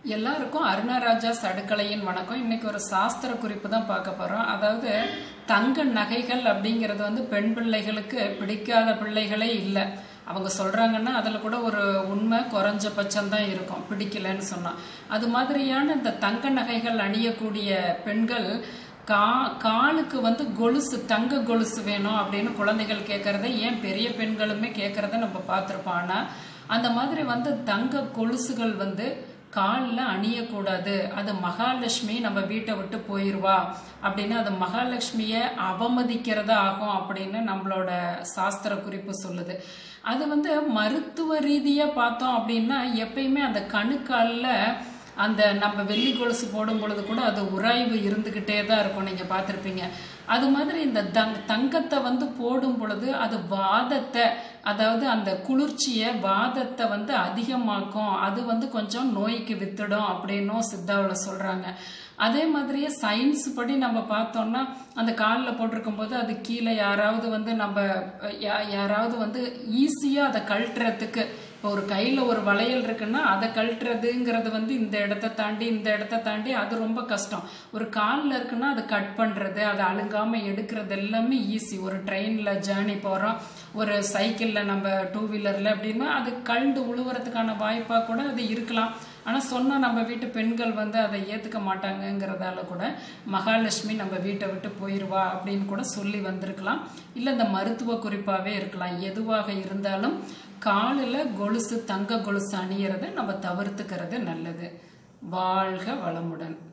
எல்லாருக்கும் அருணராஜா சடுக்கலையின் வணக்கம் இன்னைக்கு ஒரு சாஸ்திர குறிப்பு தான் பார்க்க போறோம் அதாவது தங்க நகைகள் அப்படிங்கிறது வந்து பெண் பிள்ளைகளுக்கு பிடிக்காத பிள்ளைகளே இல்லை அவங்க சொல்றாங்கன்னா அதுல கூட ஒரு உண்மை குறைஞ்சபட்சம் தான் இருக்கும் பிடிக்கலன்னு சொன்னா அது மாதிரியான இந்த தங்க நகைகள் அணியக்கூடிய பெண்கள் கா காலுக்கு வந்து கொலுசு தங்க கொலுசு வேணும் அப்படின்னு குழந்தைகள் கேட்கறத ஏன் பெரிய பெண்களுமே கேட்கறத நம்ம பார்த்துருப்போம் ஆனா அந்த மாதிரி வந்து தங்க கொலுசுகள் வந்து காலில் அணியக்கூடாது அது மகாலட்சுமி நம்ம வீட்டை விட்டு போயிடுவா அப்படின்னு அது மகாலட்சுமியை அவமதிக்கிறதா ஆகும் அப்படின்னு நம்மளோட சாஸ்திர குறிப்பு சொல்லுது அது வந்து மருத்துவ ரீதியாக பார்த்தோம் அப்படின்னா எப்பயுமே அந்த கணுக்காலில் அந்த நம்ம வெள்ளி கொலுசு போடும் பொழுது கூட அது உராய்வு இருந்துக்கிட்டே தான் இருக்கும் நீங்கள் பார்த்துருப்பீங்க அது மாதிரி இந்த தங் தங்கத்தை வந்து போடும் பொழுது அது வாதத்தை அதாவது அந்த குளிர்ச்சியை வாதத்தை வந்து அதிகமாக்கும் அது வந்து கொஞ்சம் நோய்க்கு வித்துடும் அப்படின்னும் சித்தாவில் சொல்கிறாங்க அதே மாதிரியே சயின்ஸ் படி நம்ம பார்த்தோம்னா அந்த காலில் போட்டிருக்கும் போது அது கீழே யாராவது வந்து நம்ம யாராவது வந்து ஈஸியாக அதை கழட்டுறதுக்கு இப்போ ஒரு கையில் ஒரு வளையல் இருக்குன்னா அதை கழட்டுறதுங்கிறது வந்து இந்த இடத்த தாண்டி இந்த இடத்த தாண்டி அது ரொம்ப கஷ்டம் ஒரு காலில் இருக்குன்னா அதை கட் பண்ணுறது அதை அழுங்காமல் எடுக்கிறது எல்லாமே ஈஸி ஒரு ட்ரெயினில் ஜேர்னி போகிறோம் ஒரு சைக்கிளில் நம்ம டூ வீலரில் அப்படின்னா அது கழுண்டு உழுவுறதுக்கான வாய்ப்பாக கூட அது இருக்கலாம் ஆனால் சொன்னால் நம்ம வீட்டு பெண்கள் வந்து அதை ஏற்றுக்க மாட்டாங்கங்கிறதால கூட மகாலட்சுமி நம்ம வீட்டை விட்டு போயிடுவா அப்படின்னு கூட சொல்லி வந்திருக்கலாம் இல்லை இந்த மருத்துவ குறிப்பாகவே இருக்கலாம் எதுவாக இருந்தாலும் காலில் கொலுசு தங்க கொலுசு அணியறதை நம்ம தவிர்த்துக்கிறது நல்லது வாழ்க வளமுடன்